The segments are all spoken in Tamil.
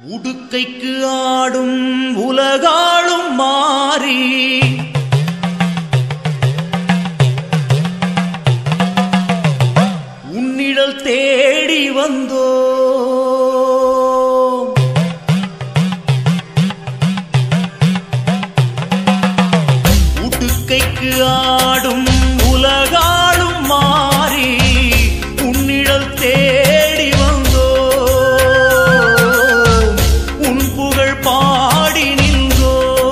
உடுக்கைக்கு ஆடும் உலகாளும் மாறி உன்னிடல் தேடி வந்தோ உடுக்கைக்கு ஆடும் உலகாளும் மாறி உன்னிடல் தேடி வந்தோ உன் புகழ் பாடி நின்றோ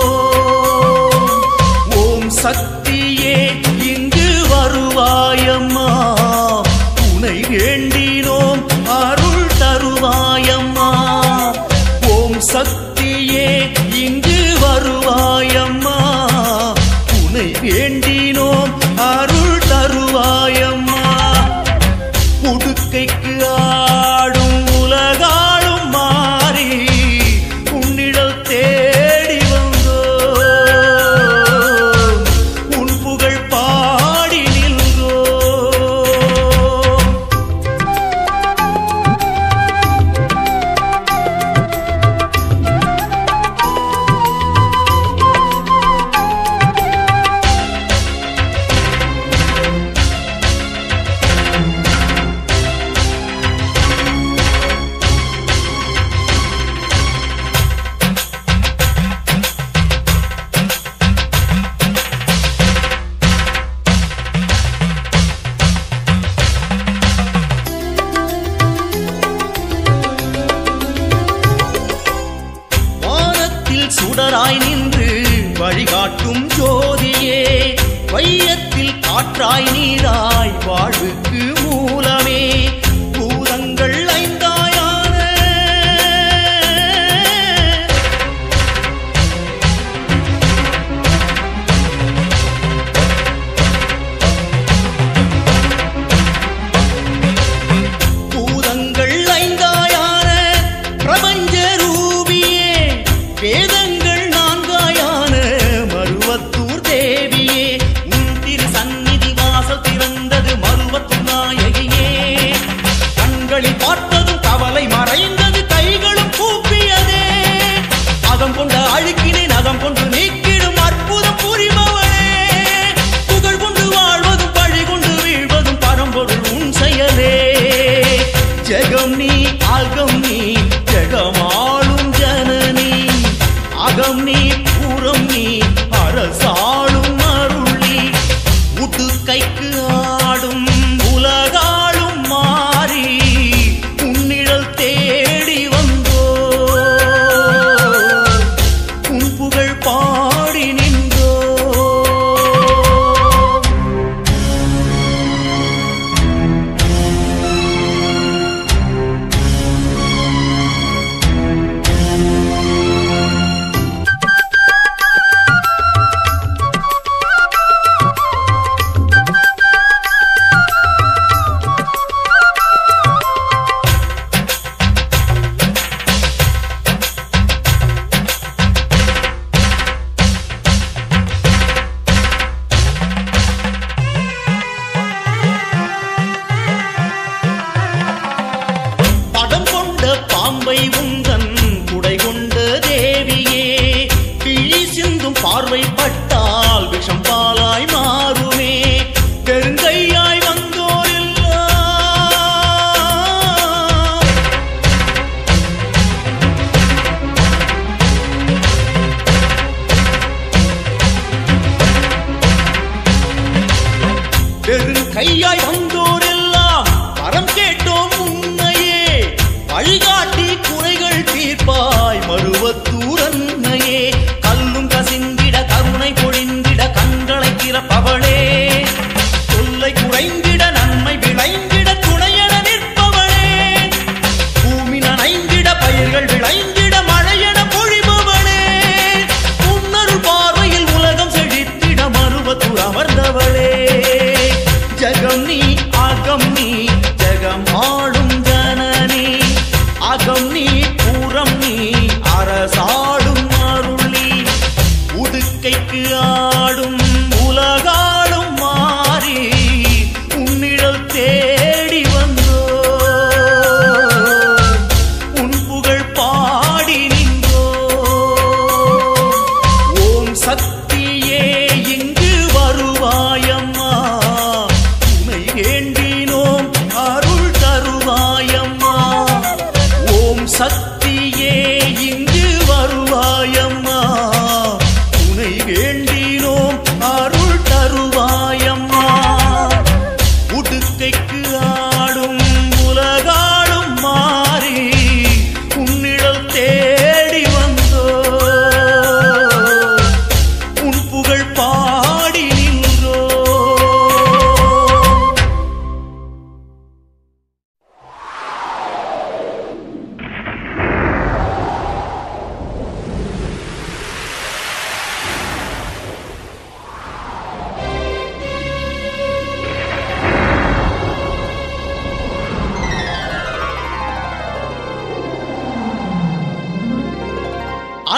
ஓம் சக்தியே இங்கு வருவாயம்மா உனை வேண்டினோம் அருள் தருவாயம்மா ஓம் சக்தியே இங்கு வருவாயம்மா உனை வேண்டினோம் அருள் தருவாயம்மா உடுக்கைக்கு ஆடும் உலகாளும் மாறி உன்னிடல் தேடி வந்தோ உன் புகழ் பாடி நின்றோ வானத்தில் சுடராய் நின்று வழிகாட்டும் ஜோதியே வையத்தில் காற்றாய் நீராய் வாழ்வுக்கு மூலமே பூதங்கள் ஐந்தாயான பூதங்கள் ஐந்தாயான பிரபஞ்ச ரூபியே வேதங்கள் நான்காயான மருவத்தூர் தேவியே உன் திரு சந்நிதி வாசல் திறந்தது மருவத்தூர் நாயகியே கண்களில் பார்த்ததும் கவலை மறைந்தது கைகளும் கூப்பியதே அகம் கொண்ட அழுக்கினை நகம் கொண்டு நீக்கிடும் அற்புதம் புரிபவளே புகழ் கொண்டு வாழ்வதும் பழி கொண்டு வீழ்வதும் பரம்பொருள் உன் செயலே ஜெகம் நீ அகம் நீ ஜெகமாளும் ஜனனி அகம் நீ புறம் நீ அரசாளும் அருளி உட்டு கைக்கு ஆடும் உலகாளும் மாறி உன்னிடல் தேடி வந்தோ உன் புகழ் பாடி நின்றோ படம் கொண்ட பாம்பை உந்தன் குடை கொண்ட தேவியே கிழி சிந்தும் பார்வை பட்டால் விஷம் பாலாய் மாறுமே பெருங்கையாய் வந்தோரெல்லாம் வெறும் கையாய் வந்தோரெல்லாம் வரம் கேட்டோம் உன்னையே வழிகாட்டி குறைகள் தீர்ப்பாய் மருவத்தூர் அன்னையே கல்லும் கசிந்திட கருணை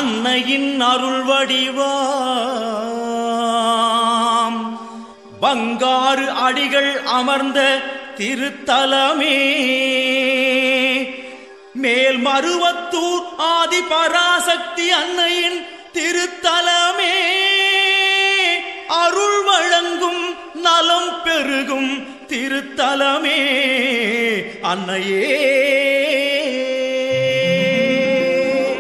அன்னையின் அருள் வடிவாம் பங்காறு அடிகள் அமர்ந்த திருத்தலமே மேல் மருவத்தூர் ஆதி பராசக்தி அன்னையின் திருத்தலமே அருள் வழங்கும் நலம் பெருகும் திருத்தலமே அன்னையே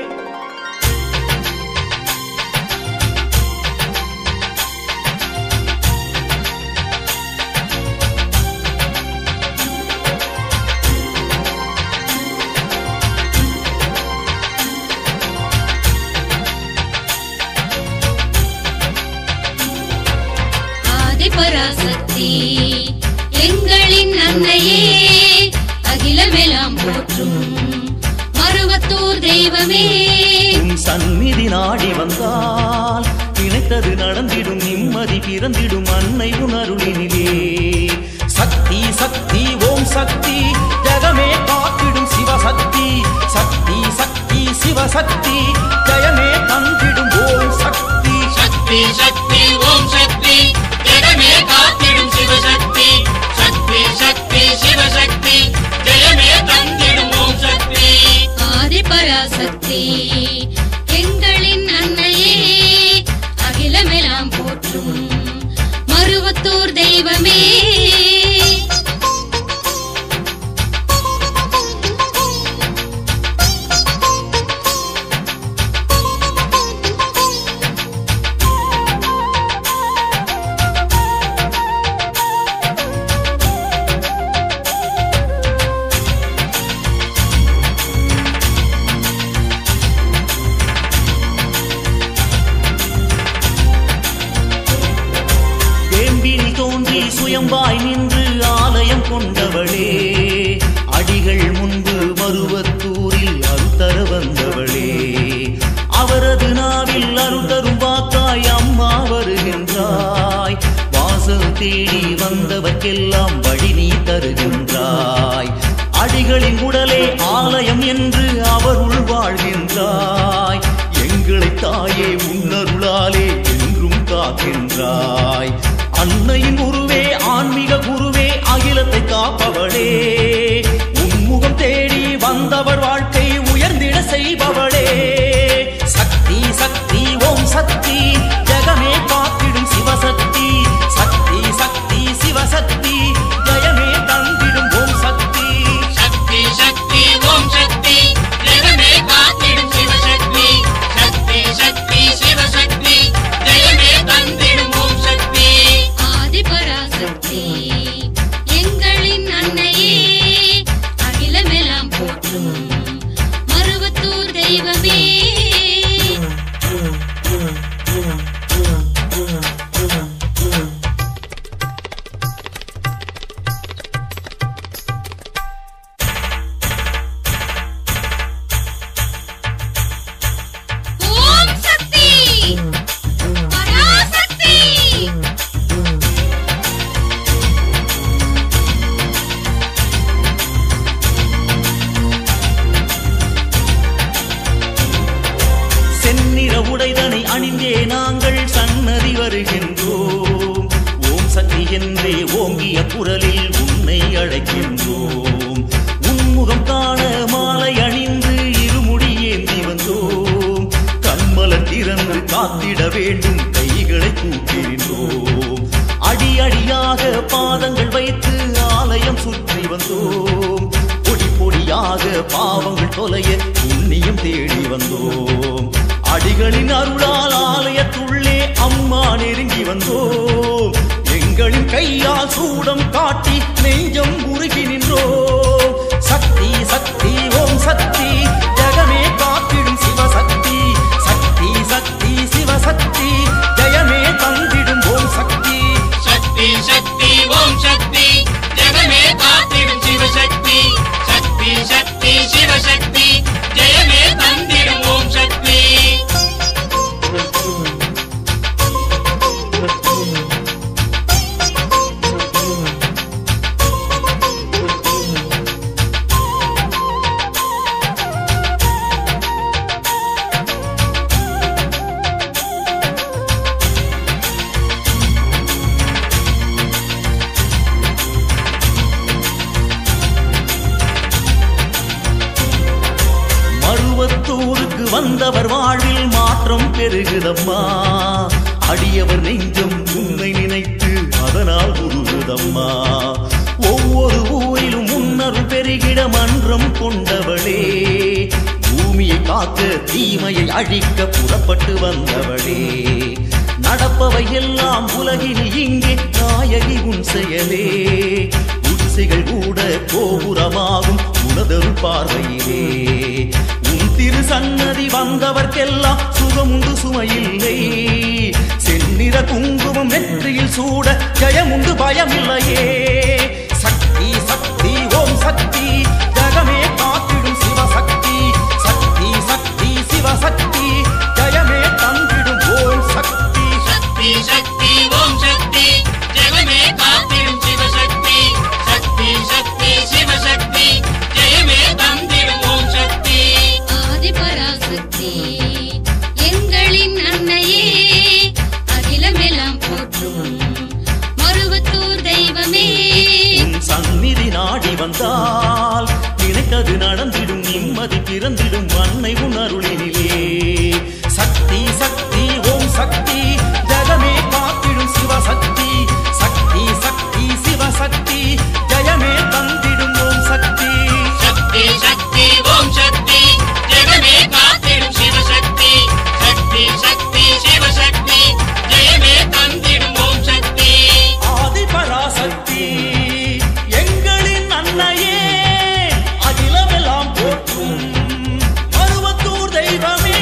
ஆதிபராசக்தி எங்களின் அன்னையே அகிலமெல்லாம் போற்றும் மருவத்தூர் தெய்வமே உன் சந்நிதி நாடி வந்தால் நினைத்தது நடந்திடும் நிம்மதி பிறந்திடும் அன்னை உணருளினிலே சக்தி சக்தி ஓம் சக்தி ஜகமே காத்திடும் சிவசக்தி சக்தி சக்தி சிவசக்தி ஜெயமே தந்திடும் ஓம் சக்தி சக்தி சக்தி ஓம் சக்தி ஜெகமே காத்திடும் சிவசக்தி சக்தி சக்தி சிவசக்தி ஜெயமே தந்திடும் ஓம் சக்தி ஆதிபராசக்தி எங்களின் அன்னையே அகிலமெல்லாம் போற்றும் மருவத்தூர் தெய்வமே வேம்பினி தோன்றி சுயம்பாய் நின்று ஆலயம் கொண்டவளே அடிகள் முன்பு மருவத்தூரில் அருத்தர வந்தவளே அவரது நாவில் அருள்தரும் வாக்காய் அம்மா வருகின்றாய் வாசல் தேடி வந்தவர்க்கெல்லாம் வழி நீ தருகின்றாய் அடிகளின் உடலே ஆலயம் என்று அவருள் வாழ்கின்றாய் எங்களை தாயே உன்னருளாலே என்றும் காக்கின்றாய் அன்னையின் உருவே ஆன்மீக குருவே அகிலத்தை காப்பவளே உன்முகம் தேடி வந்தவர் வாழ்க்கை உயர்ந்திட செய்பவளே சக்தி சக்தி ஓம் சக்தி ஜெகமே காத்திடும் சிவசக்தி சக்தி சக்தி சிவசக்தி ஜெயமே தந்திடும் ஓம் சக்தி சக்தி சக்தி ஓம் சக்தி ஜெகமே காத்திடும் சிவசக்தி சக்தி சக்தி சிவசக்தி ஜெயமே தந்திடும் ஓம் சக்தி ஆதிபராசக்தி எங்களின் அன்னையே அகிலமெல்லாம் போற்றும் மருவத்தூர் தெய்வமே ஓம் சக்தி பராசக்தி செந்நிற உடைதனை அணிந்தே நாங்கள் சன்னதி வருகின்றோம் ஓம் சக்தி என்றே ஓங்கிய குரலில் உன்னை அழைக்கின்றோம் உன்முகம் காண மாலை அணிந்து இருமுடி ஏந்தி வந்தோம் கண்மலர் திறந்து காத்திட வேண்டும் கைகளை கூப்பிடுகின்றோம் அடி அடியாக பாதங்கள் வைத்து ஆலயம் சுற்றி வந்தோம் பொடி பொடியாக பாவங்கள் தொலைய புண்ணியம் தேடி வந்தோம் அடிகளின் அருளால் ஆலயத்துள்ளே அம்மா நெருங்கி வந்தோம் எங்களின் கையால் சூடம் காட்டி நெஞ்சம் உருகி நின்றோம் சக்தி சக்தி ஓம் சக்தி ஜெகமே காத்திடும் சிவசக்தி சக்தி சக்தி சிவசக்தி ஜெயமே தந்திடும் ஓம் சக்தி சக்தி சக்தி ஓம் சக்தி ஜெகமே காத்திடும் சிவசக்தி சக்தி சக்தி சிவசக்தி ஜெயமே தந்திடும் ஓம் சக்தி வந்தவர் வாழ்வில் மாற்றம் பெருகுதம்மா அடியவர் நெஞ்சம் உன்னை நினைத்து அதனால் உருகுதம்மா ஒவ்வொரு ஊரிலும் முன்னருள் பெருகிட மன்றம் கொண்டவளே பூமியை காக்க தீமையை அழிக்க புறப்பட்டு வந்தவளே நடப்பவை எல்லாம் உலகில் இங்கே நாயகி உன் செயலே குடிசைகள் கூட கோபுரமாகும் உனதொரு பார்வையிலே உன் திரு சன்னதி வந்தவர்க்கெல்லாம் சுகமுண்டு சுமையில்லை செந்நிற குங்குமம் நெற்றியில் சூட ஜயமுண்டு பயமில்லையே சக்தி சக்தி ஓம் சக்தி ஜகமே காத்திடும் சிவசக்தி சக்தி சக்தி சிவசக்தி ஜயமே தந்திடும் ஓம் சக்தி சக்தி சக்தி ஓம் சக்தி ஜெகமே காத்திடும் சிவசக்தி சக்தி சக்தி சிவசக்தி ஜெயமே தந்திடும் ஓம் சக்தி ஆதிபராசக்தி எங்களின் அன்னையே அகிலமெல்லாம் போற்றும் மருவத்தூர் தெய்வமே உன் சந்நிதி நாடி வந்தால் நினைத்தது நடந்திடும் நிம்மதி பிறந்திடும் அன்னை உன் அருளினிலே சக்தி சக்தி ஓம் சக்தி ஜகமே காத்திடும் சிவசக்தி சக்தி சக்தி சிவசக்தி ஜெயமே தந்திடும் ஓம் சக்தி சக்தி சக்தி ஓம் சக்தி ஜெகமே காத்திடும் சிவசக்தி சக்தி சக்தி சிவசக்தி ஜெயமே தந்திடும் ஓம் சக்தி ஆதிபராசக்தி எங்களின் அன்னையே அகிலமெல்லாம் போற்றும் மருவத்தூர் தெய்வமே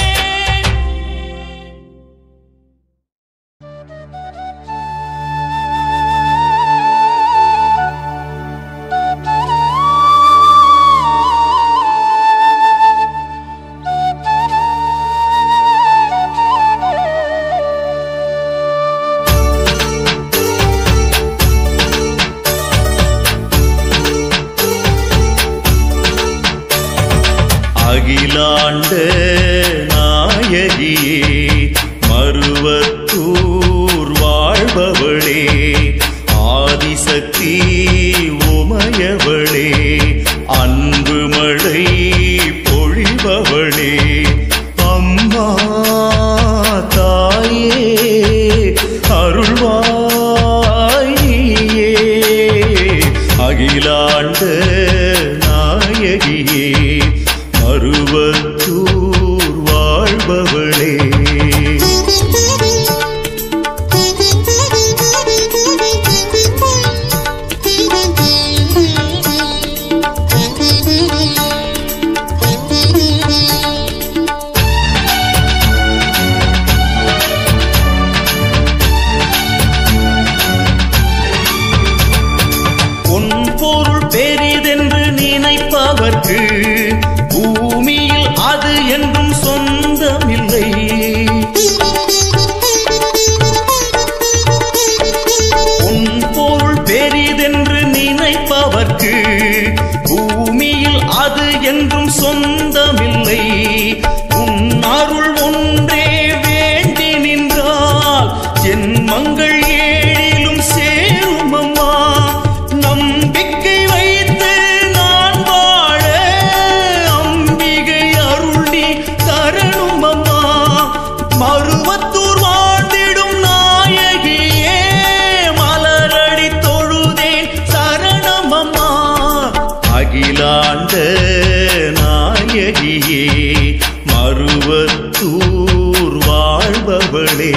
அகிலாண்ட நாயகியே மருவத்தூர் வாழ்பவளே ஆதிசக்தி உமையவளே அன்பு மழை பொழிபவளே அம்மா தாயே அருள்வாயே அகிலாண்ட நாயகியே மருவத்தூர் வாழ்பவளே உன் பொருள் பெரிதென்று நினைப்பவர்க்கு பூமியில் அது என்றும் சொந்தமில்லை உன் பொருள் பெரிதென்று நினைப்பவர்க்கு பூமியில் அது என்றும் சொந்தமில்லை உன் அருள் ஒன்றே வேண்டி நின்றால் ஜென்மங்கள் ஏழிலும் சேரும் அம்மா நம்பிக்கை வைத்து நான் வாழ அம்பிகை அருள் நீ தரணும் அம்மா மருவத்தூர் வாழ்ந்திடும் நாயகியே மலரடி தொழுதேன் சரணம் அம்மா அகிலாண்ட நாயகியே மருவத்தூர் வாழ்பவளே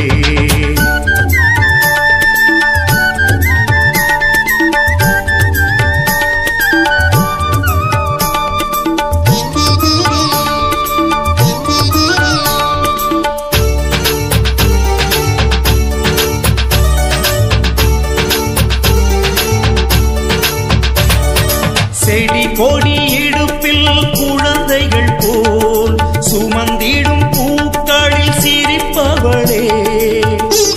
செடி கொடி இடுப்பில் குழந்தைகள் போல் சுமந்திடும் பூக்களில் சிரிப்பவளே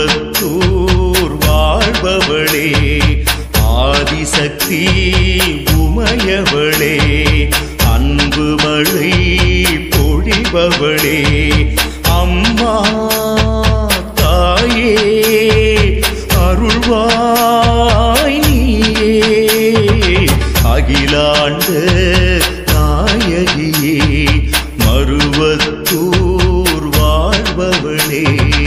மருவத்தூர் வாழ்பவளே ஆதிசக்தி உமையவளே அன்பு மழை பொழிபவளே அம்மா தாயே அருள்வாய் நீயே அகிலாண்ட நாயகியே மருவத்தூர் வாழ்பவளே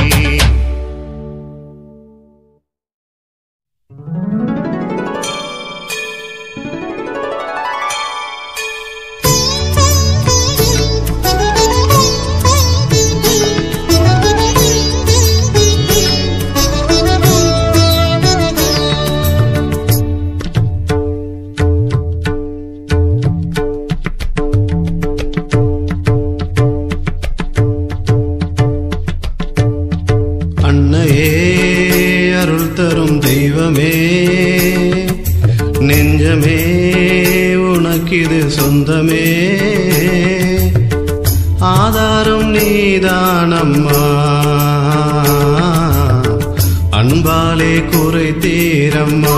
அன்னையே அருள் தரும் தெய்வமே நெஞ்சமே உனக்கிது சொந்தமே ஆதாரம் நீதானம்மா அன்பாலே குறை தீரம்மா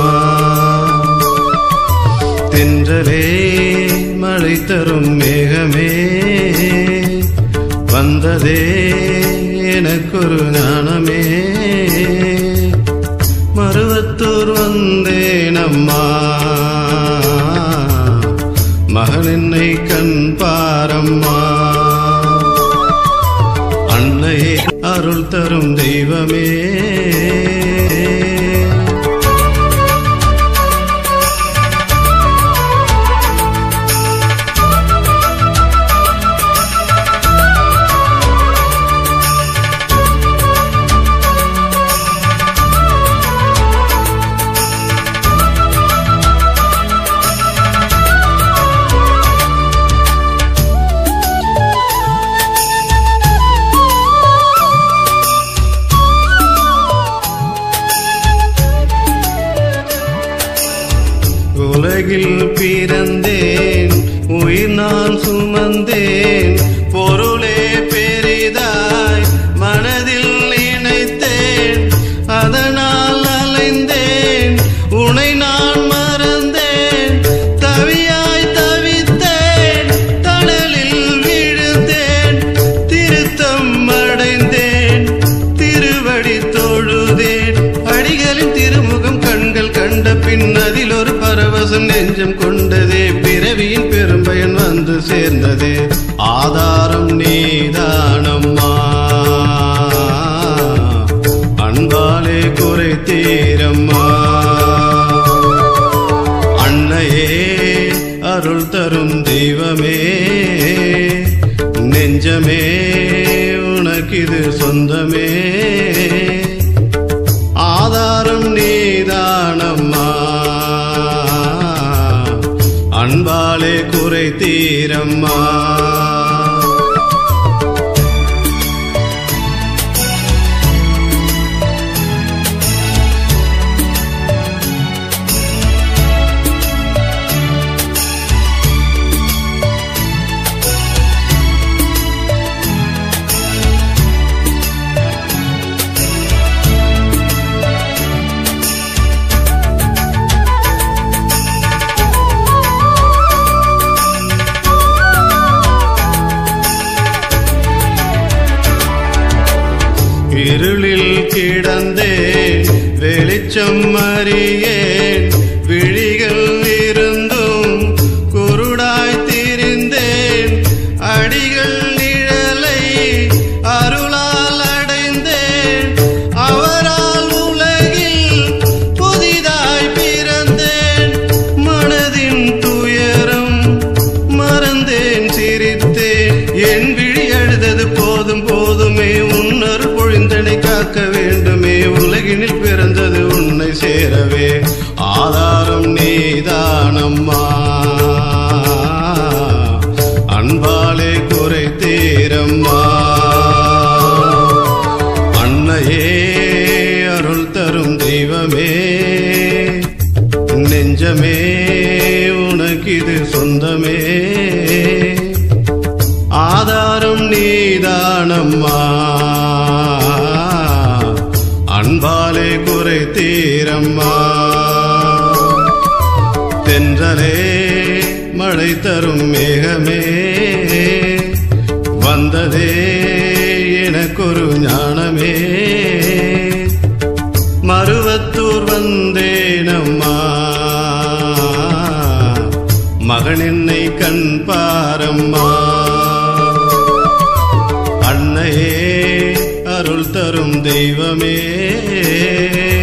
தென்றலே மழை தரும் மேகமே வந்ததே எனக்கொரு ஞானமே மருவத்தூர் வந்தேனம்மா மகன் என்னை கண் பாரம்மா அன்னையே அருள் தரும் தெய்வமே உலகில் பிறந்தேன் உயிர் நான் சுமந்தேன் பொருளே பெரிதாய் மனதில் நினைத்தேன் அதனால் அலைந்தேன் உனை நான் மறந்தேன் தவியாய் தவித்தேன் தடலில் விழுந்தேன் திருத்தம் அடைந்தேன் திருவடி தொழுதேன் அடிகளின் திருமுகம் கண்கள் கண்ட பின் அதில் ஒரு பரவசம் நெஞ்சம் கொண்டதே பிறவியின் பெரும்பயன் வந்து சேர்ந்ததே ஆதாரம் நீதானம்மா அன்பாலே குறை தீரம்மா அன்னையே அருள் தரும் தெய்வமே நெஞ்சமே உனக்கிது சொந்தமே ஆதாரம் நீதானம்மா அன்பாலே குறை தீரம்மா இருளில் கிடந்தேன் வெளிச்சம் அறியேன் விழிகள் இருந்தும் குருடாய் திரிந்தேன் அடிகள் நிழலை அருளால் அடைந்தேன் அவரால் உலகில் புதிதாய் பிறந்தேன் மனதின் துயரம் மறந்தேன் சிரித்தேன் என் விழி அழுதது போதும் போதுமே உன்னர் பொழிந்தனை காக்க வேண்டுமே உலகினில் பிறந்தது உன்னை சேரவே ஆதாரம் நீதானம்மா அன்பாலே குறை தீரம்மா அன்னையே அருள் தரும் தெய்வமே நெஞ்சமே உனக்கிது சொந்தமே ஆதாரம் நீதானம்மா அன்பாலே குறை தீரம்மா தென்றலே மழை தரும் மேகமே வந்ததே எனக்கொரு ஞானமே மருவத்தூர் வந்தேனம்மா மகன் என்னை கண் பாரம்மா அன்னையே அருள் தரும் தெய்வமே